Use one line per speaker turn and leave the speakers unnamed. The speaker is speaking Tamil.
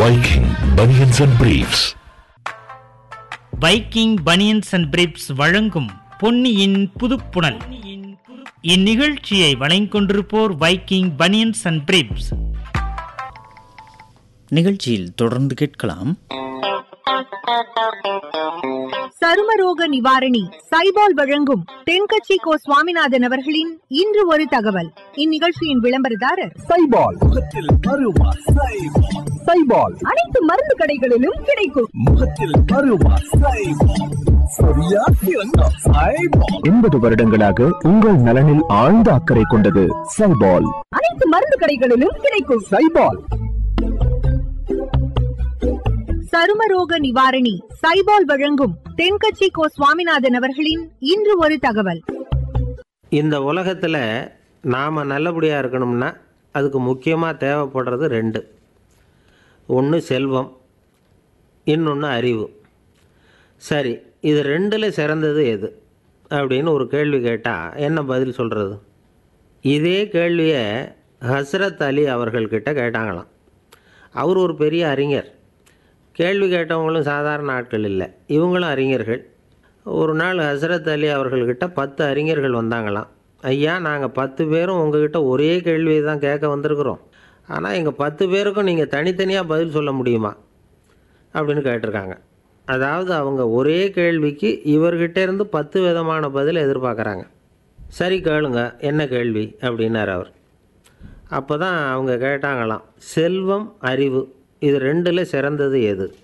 Viking Bunions and Briefs.
Viking banians and briefs வழங்கும் பொன்னியின் புதுப்புணல் இந்நிகழ்ச்சியை வழங்கிக்கொண்டிருப்போர் வைக்கிங் பனியன்ஸ் அண்ட் பிரிப்ஸ்
நிகழ்ச்சியில் தொடர்ந்து கேட்கலாம்
சருமரோக நிவாரணி சைபால் வழங்கும் தென்கட்சி கோ சுவாமிநாதன் அவர்களின் இன்று ஒரு தகவல் இந்நிகழ்ச்சியின் விளம்பரதாரர்
சைபால் முகத்தில் அருவா சைபால் சைபால்
அனைத்து மருந்து கடைகளிலும் கிடைக்கும்
முகத்தில் அருவா சைபால் சரியா சிறந்த சைபால் எண்பது வருடங்களாக உங்கள் நலனில் ஆழ்ந்த அக்கறை கொண்டது சைபால்
அனைத்து மருந்து கடைகளிலும் கிடைக்கும்
சைபால்
சருமரோக நிவாரணி சைபால் வழங்கும் தென்கட்சி கோ சுவாமிநாதன் அவர்களின் இன்று ஒரு தகவல்
இந்த உலகத்தில் நாம் நல்லபடியாக இருக்கணும்னா அதுக்கு முக்கியமாக தேவைப்படுறது ரெண்டு ஒன்று செல்வம் இன்னொன்று அறிவு சரி இது ரெண்டில் சிறந்தது எது அப்படின்னு ஒரு கேள்வி கேட்டால் என்ன பதில் சொல்கிறது இதே கேள்வியை ஹஸ்ரத் அலி அவர்கள்கிட்ட கேட்டாங்களாம் அவர் ஒரு பெரிய அறிஞர் கேள்வி கேட்டவங்களும் சாதாரண ஆட்கள் இல்லை இவங்களும் அறிஞர்கள் ஒரு நாள் ஹசரத் அலி அவர்கள்கிட்ட பத்து அறிஞர்கள் வந்தாங்களாம் ஐயா நாங்கள் பத்து பேரும் உங்ககிட்ட ஒரே கேள்வியை தான் கேட்க வந்திருக்கிறோம் ஆனால் எங்கள் பத்து பேருக்கும் நீங்கள் தனித்தனியாக பதில் சொல்ல முடியுமா அப்படின்னு கேட்டிருக்காங்க அதாவது அவங்க ஒரே கேள்விக்கு இவர்கிட்ட இருந்து பத்து விதமான பதில் எதிர்பார்க்குறாங்க சரி கேளுங்க என்ன கேள்வி அப்படின்னார் அவர் அப்போ தான் அவங்க கேட்டாங்களாம் செல்வம் அறிவு இது ரெண்டில் சிறந்தது எது